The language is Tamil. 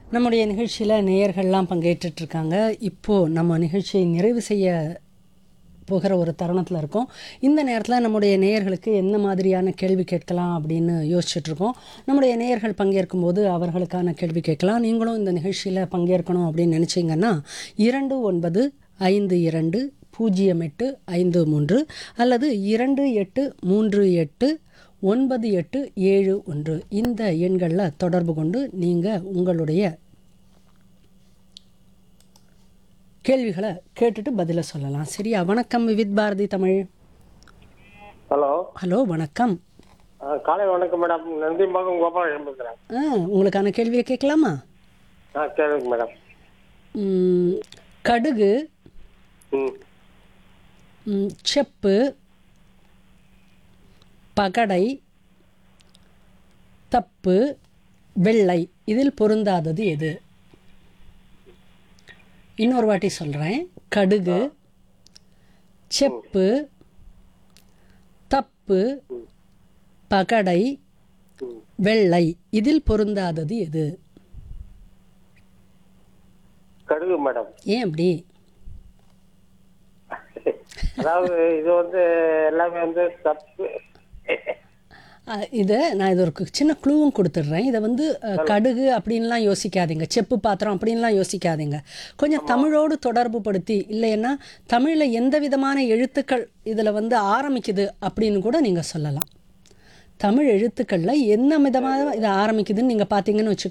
நம்முடைய நிகழ்ச்சியில் நேயர்கள்லாம் பங்கேற்றுட்டு இருக்காங்க இப்போது நம்ம நிகழ்ச்சியை நிறைவு செய்ய போகிற ஒரு தருணத்தில் இருக்கோம் இந்த நேரத்தில் நம்முடைய நேயர்களுக்கு என்ன மாதிரியான கேள்வி கேட்கலாம் அப்படின்னு யோசிச்சுட்டு இருக்கோம் நம்முடைய நேயர்கள் பங்கேற்கும் போது அவர்களுக்கான கேள்வி கேட்கலாம் நீங்களும் இந்த நிகழ்ச்சியில் பங்கேற்கணும் அப்படின்னு நினச்சிங்கன்னா இரண்டு ஒன்பது ஐந்து இரண்டு பூஜ்ஜியம் எட்டு ஐந்து மூன்று அல்லது இரண்டு எட்டு மூன்று எட்டு ஒன்பது எட்டு ஏழு ஒன்று இந்த எண்களில் தொடர்பு கொண்டு நீங்கள் உங்களுடைய கேள்விகளை கேட்டுட்டு பதிலை சொல்லலாம் சரியா வணக்கம் விவித் பாரதி தமிழ் ஹலோ ஹலோ வணக்கம் ஆ, காலை வணக்கம் மேடம் நந்திம்பாக்கம் கோபாலன் பேசுகிறேன் ஆ உங்களுக்கான கேள்வியை கேட்கலாமா ஆ கேளுங்க மேடம் ம், கடுகு ம் ம், செப்பு பகடை தப்பு வெள்ளை இதில் பொருந்தாதது எது இன்னொரு வாட்டி சொல்கிறேன் கடுகு செப்பு தப்பு பகடை ம். வெள்ளை இதில் பொருந்தாதது எது கடுகு மேடம் ஏன் அப்படி அதாவது இது வந்து எல்லாமே வந்து தப்பு அஹ், இது நான் இது ஒரு கு- சின்ன க்ளூவும் கொடுத்துட்றேன் இதை வந்து அஹ், கடுகு அப்படின்லாம் யோசிக்காதீங்க செப்பு பாத்திரம் அப்படின்லாம் யோசிக்காதீங்க கொஞ்சம் தமிழோடு தொடர்பு படுத்தி இல்லைன்னா தமிழில் எந்த விதமான எழுத்துக்கள் இதில் வந்து ஆரம்பிக்குது அப்படின்னு கூட நீங்கள் சொல்லலாம் தமிழ் எழுத்துக்களில் என்ன விதமாக இது ஆரம்பிக்குதுன்னு நீங்கள் பார்த்தீங்கன்னு வச்சுக்கோங்க